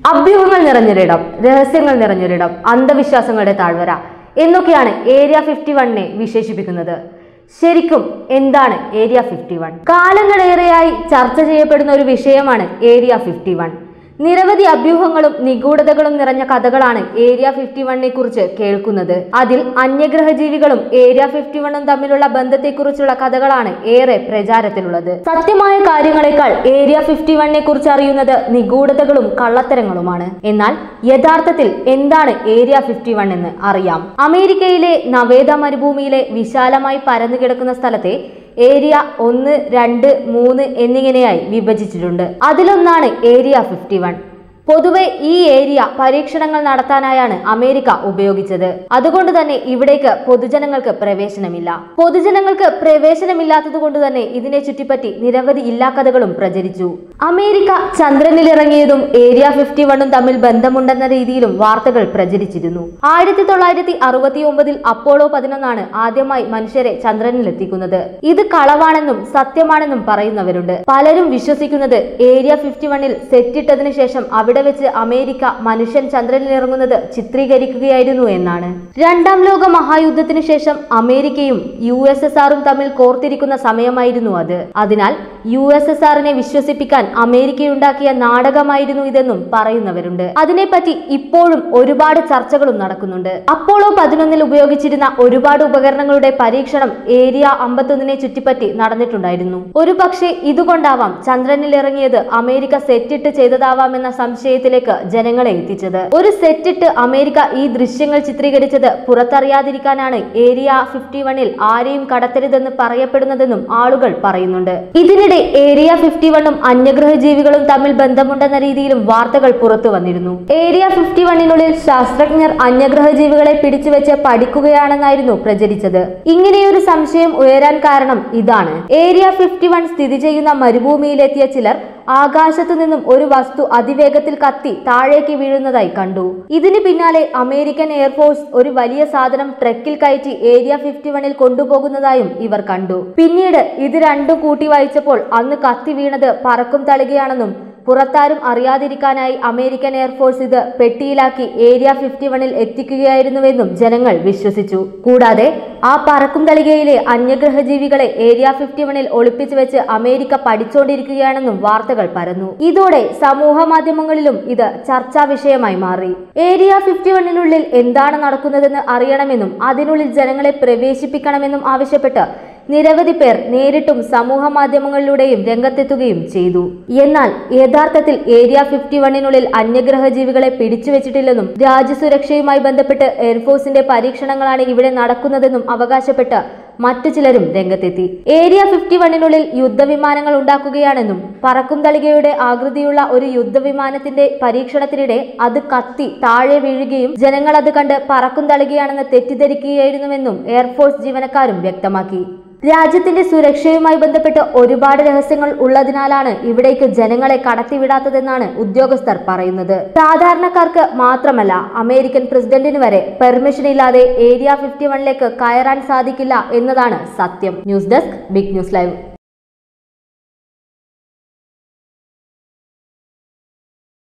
അഭ്യൂഹങ്ങൾ നിറഞ്ഞൊരിടം രഹസ്യങ്ങൾ നിറഞ്ഞൊരിടം അന്ധവിശ്വാസങ്ങളുടെ താഴ്വര എന്നൊക്കെയാണ് ഏരിയ ഫിഫ്റ്റി വണ്ണിനെ വിശേഷിപ്പിക്കുന്നത് ശരിക്കും എന്താണ് ഏരിയ ഫിഫ്റ്റി വൺ കാലങ്ങളേറെയായി ചർച്ച ചെയ്യപ്പെടുന്ന ഒരു വിഷയമാണ് ഏരിയ ഫിഫ്റ്റി വൺ നിരവധി അഭ്യൂഹങ്ങളും നിഗൂഢതകളും നിറഞ്ഞ കഥകളാണ് ഏരിയ ഫിഫ്റ്റി വണ്ണിനെ കുറിച്ച് കേൾക്കുന്നത് അതിൽ അന്യഗ്രഹ ജീവികളും ഏരിയ ഫിഫ്റ്റി വണ്ണും തമ്മിലുള്ള ബന്ധത്തെക്കുറിച്ചുള്ള കഥകളാണ് ഏറെ പ്രചാരത്തിലുള്ളത് സത്യമായ കാര്യങ്ങളെക്കാൾ ഏരിയ ഫിഫ്റ്റി വണ്ണിനെ കുറിച്ച് അറിയുന്നത് നിഗൂഢതകളും കള്ളത്തരങ്ങളുമാണ് എന്നാൽ യഥാർത്ഥത്തിൽ എന്താണ് ഏരിയ ഫിഫ്റ്റി വൺ എന്ന് അറിയാം അമേരിക്കയിലെ നവേദ മരുഭൂമിയിലെ വിശാലമായി പരന്നു കിടക്കുന്ന സ്ഥലത്തെ ഏരിയ ഒന്ന് രണ്ട് മൂന്ന് എന്നിങ്ങനെയായി വിഭജിച്ചിട്ടുണ്ട് അതിലൊന്നാണ് ഏരിയ ഫിഫ്റ്റി വൺ പൊതുവെ ഈ ഏരിയ പരീക്ഷണങ്ങൾ നടത്താനായാണ് അമേരിക്ക ഉപയോഗിച്ചത് അതുകൊണ്ട് തന്നെ ഇവിടേക്ക് പൊതുജനങ്ങൾക്ക് പ്രവേശനമില്ല പൊതുജനങ്ങൾക്ക് പ്രവേശനമില്ലാത്തത് കൊണ്ട് തന്നെ ഇതിനെ ചുറ്റിപ്പറ്റി നിരവധി ഇല്ലാക്കഥകളും പ്രചരിച്ചു അമേരിക്ക ചന്ദ്രനിലിറങ്ങിയതും ഏരിയ ഫിഫ്റ്റി വണ്ണും തമ്മിൽ ബന്ധമുണ്ടെന്ന രീതിയിലും വാർത്തകൾ പ്രചരിച്ചിരുന്നു ആയിരത്തി തൊള്ളായിരത്തി അറുപത്തി ഒമ്പതിൽ അപ്പോളോ പതിനൊന്നാണ് ആദ്യമായി മനുഷ്യരെ ചന്ദ്രനിലെത്തിക്കുന്നത് ഇത് കളവാണെന്നും സത്യമാണെന്നും പറയുന്നവരുണ്ട് പലരും വിശ്വസിക്കുന്നത് ഏരിയ ഫിഫ്റ്റി വണ്ണിൽ സെറ്റിട്ടതിനു ശേഷം അവിടെ വെച്ച് അമേരിക്ക മനുഷ്യൻ ചന്ദ്രനിൽ ഇറങ്ങുന്നത് ചിത്രീകരിക്കുകയായിരുന്നു എന്നാണ് രണ്ടാം ലോക മഹായുദ്ധത്തിനു ശേഷം അമേരിക്കയും യു എസ് എസ് ആറും തമ്മിൽ കോർത്തിരിക്കുന്ന സമയമായിരുന്നു അത് അതിനാൽ യു എസ് എസ് ആറിനെ വിശ്വസിപ്പിക്കാൻ അമേരിക്കയുണ്ടാക്കിയ നാടകമായിരുന്നു ഇതെന്നും പറയുന്നവരുണ്ട് അതിനെപ്പറ്റി ഇപ്പോഴും ഒരുപാട് ചർച്ചകളും നടക്കുന്നുണ്ട് അപ്പോളോ പതിനൊന്നിൽ ഉപയോഗിച്ചിരുന്ന ഒരുപാട് ഉപകരണങ്ങളുടെ പരീക്ഷണം ഏരിയ അമ്പത്തൊന്നിനെ ചുറ്റിപ്പറ്റി നടന്നിട്ടുണ്ടായിരുന്നു ഒരു പക്ഷേ ഇതുകൊണ്ടാവാം ചന്ദ്രനിൽ ഇറങ്ങിയത് അമേരിക്ക സെറ്റിട്ട് ചെയ്തതാവാമെന്ന സംശയത്തിലേക്ക് ജനങ്ങളെ എത്തിച്ചത് ഒരു സെറ്റിട്ട് അമേരിക്ക ഈ ദൃശ്യങ്ങൾ ചിത്രീകരിച്ചത് പുറത്തറിയാതിരിക്കാനാണ് ഏരിയ ഫിഫ്റ്റി വണ്ണിൽ ആരെയും കടത്തരുതെന്ന് പറയപ്പെടുന്നതെന്നും ആളുകൾ പറയുന്നുണ്ട് ഇതിനിടെ ഏരിയ ഫിഫ്റ്റി വണ്ണും അന്യഗ്രഹ ജീവികളും തമ്മിൽ ബന്ധമുണ്ടെന്ന രീതിയിലും വാർത്തകൾ പുറത്തു വന്നിരുന്നു ഏരിയ ഫിഫ്റ്റി വണ്ണിനുള്ളിൽ ശാസ്ത്രജ്ഞർ അന്യഗ്രഹ ജീവികളെ പിടിച്ചുവെച്ച് പഠിക്കുകയാണെന്നായിരുന്നു പ്രചരിച്ചത് ഇങ്ങനെയൊരു സംശയം ഉയരാൻ കാരണം ഇതാണ് ഏരിയ ഫിഫ്റ്റി വൺ സ്ഥിതി ചെയ്യുന്ന മരുഭൂമിയിലെത്തിയ ചിലർ ആകാശത്തു നിന്നും ഒരു വസ്തു അതിവേഗത്തിൽ കത്തി താഴേക്ക് വീഴുന്നതായി കണ്ടു ഇതിന് പിന്നാലെ അമേരിക്കൻ എയർഫോഴ്സ് ഒരു വലിയ സാധനം ട്രക്കിൽ കയറ്റി ഏരിയ ഫിഫ്റ്റി വണ്ണിൽ കൊണ്ടുപോകുന്നതായും ഇവർ കണ്ടു പിന്നീട് ഇത് രണ്ടും കൂട്ടി വായിച്ചപ്പോൾ അന്ന് കത്തി വീണത് പറക്കും തളികയാണെന്നും പുറത്താരും അറിയാതിരിക്കാനായി അമേരിക്കൻ എയർഫോഴ്സ് ഇത് പെട്ടിയിലാക്കി ഏരിയ ഫിഫ്റ്റി വണ്ണിൽ എത്തിക്കുകയായിരുന്നുവെന്നും ജനങ്ങൾ വിശ്വസിച്ചു കൂടാതെ ആ പറക്കും തളികയിലെ അന്യഗ്രഹ ജീവികളെ ഏരിയ ഫിഫ്റ്റി വണ്ണിൽ ഒളിപ്പിച്ചു വെച്ച് അമേരിക്ക പഠിച്ചുകൊണ്ടിരിക്കുകയാണെന്നും വാർത്തകൾ പരന്നു ഇതോടെ സമൂഹ മാധ്യമങ്ങളിലും ഇത് ചർച്ചാ വിഷയമായി മാറി ഏരിയ ഫിഫ്റ്റി വണ്ണിനുള്ളിൽ എന്താണ് നടക്കുന്നതെന്ന് അറിയണമെന്നും അതിനുള്ളിൽ ജനങ്ങളെ പ്രവേശിപ്പിക്കണമെന്നും ആവശ്യപ്പെട്ട് നിരവധി പേർ നേരിട്ടും സമൂഹ മാധ്യമങ്ങളിലൂടെയും രംഗത്തെത്തുകയും ചെയ്തു എന്നാൽ യഥാർത്ഥത്തിൽ ഏരിയ ഫിഫ്റ്റി വണ്ണിനുള്ളിൽ അന്യഗ്രഹ ജീവികളെ പിടിച്ചുവെച്ചിട്ടില്ലെന്നും രാജ്യസുരക്ഷയുമായി ബന്ധപ്പെട്ട് എയർഫോഴ്സിന്റെ പരീക്ഷണങ്ങളാണ് ഇവിടെ നടക്കുന്നതെന്നും അവകാശപ്പെട്ട് മറ്റു ചിലരും രംഗത്തെത്തി ഏരിയ ഫിഫ്റ്റി വണ്ണിനുള്ളിൽ യുദ്ധവിമാനങ്ങൾ ഉണ്ടാക്കുകയാണെന്നും പറക്കും തളികയുടെ ആകൃതിയുള്ള ഒരു യുദ്ധവിമാനത്തിന്റെ പരീക്ഷണത്തിനിടെ അത് കത്തി താഴെ വീഴുകയും ജനങ്ങൾ അത് കണ്ട് പറക്കും തളികയാണെന്ന് തെറ്റിദ്ധരിക്കുകയായിരുന്നുവെന്നും എയർഫോഴ്സ് ജീവനക്കാരും വ്യക്തമാക്കി രാജ്യത്തിന്റെ സുരക്ഷയുമായി ബന്ധപ്പെട്ട് ഒരുപാട് രഹസ്യങ്ങൾ ഉള്ളതിനാലാണ് ഇവിടേക്ക് ജനങ്ങളെ കടത്തിവിടാത്തതെന്നാണ് ഉദ്യോഗസ്ഥർ പറയുന്നത് സാധാരണക്കാർക്ക് മാത്രമല്ല അമേരിക്കൻ പ്രസിഡന്റിന് വരെ പെർമിഷൻ ഇല്ലാതെ ഏരിയ ഫിഫ്റ്റി വണ്ണിലേക്ക് കയറാൻ സാധിക്കില്ല എന്നതാണ് സത്യം news desk big news live